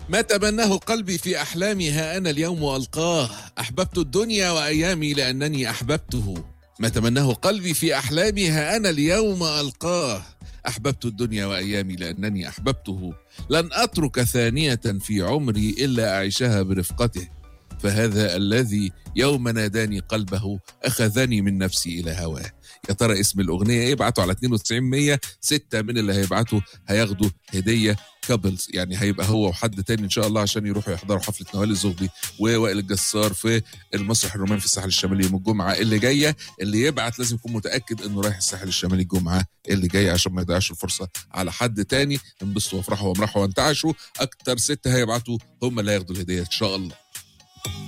ما تمناه قلبي في أحلامي ها أنا اليوم ألقاه أحببت الدنيا وأيامي لأنني أحببته ما تمناه قلبي في أحلامي ها أنا اليوم ألقاه أحببت الدنيا وأيامي لأنني أحببته لن أترك ثانية في عمري إلا أعيشها برفقته فهذا الذي يوم ناداني قلبه أخذني من نفسي إلى هواه يا ترى اسم الأغنية إيه ابعتوا على 9200 ستة من اللي هيبعتوا هياخدوا هدية كابلز يعني هيبقى هو وحد تاني ان شاء الله عشان يروحوا يحضروا حفله نوال الزغبي ووائل الجسار في المسرح الروماني في الساحل الشمالي يوم الجمعه اللي جايه اللي يبعت لازم يكون متاكد انه رايح الساحل الشمالي الجمعه اللي جايه عشان ما يضيعش الفرصه على حد تاني انبسطوا وافرحوا وامرحوا وانتعشوا اكتر ستة هيبعتوا هم اللي هياخدوا الهديه ان شاء الله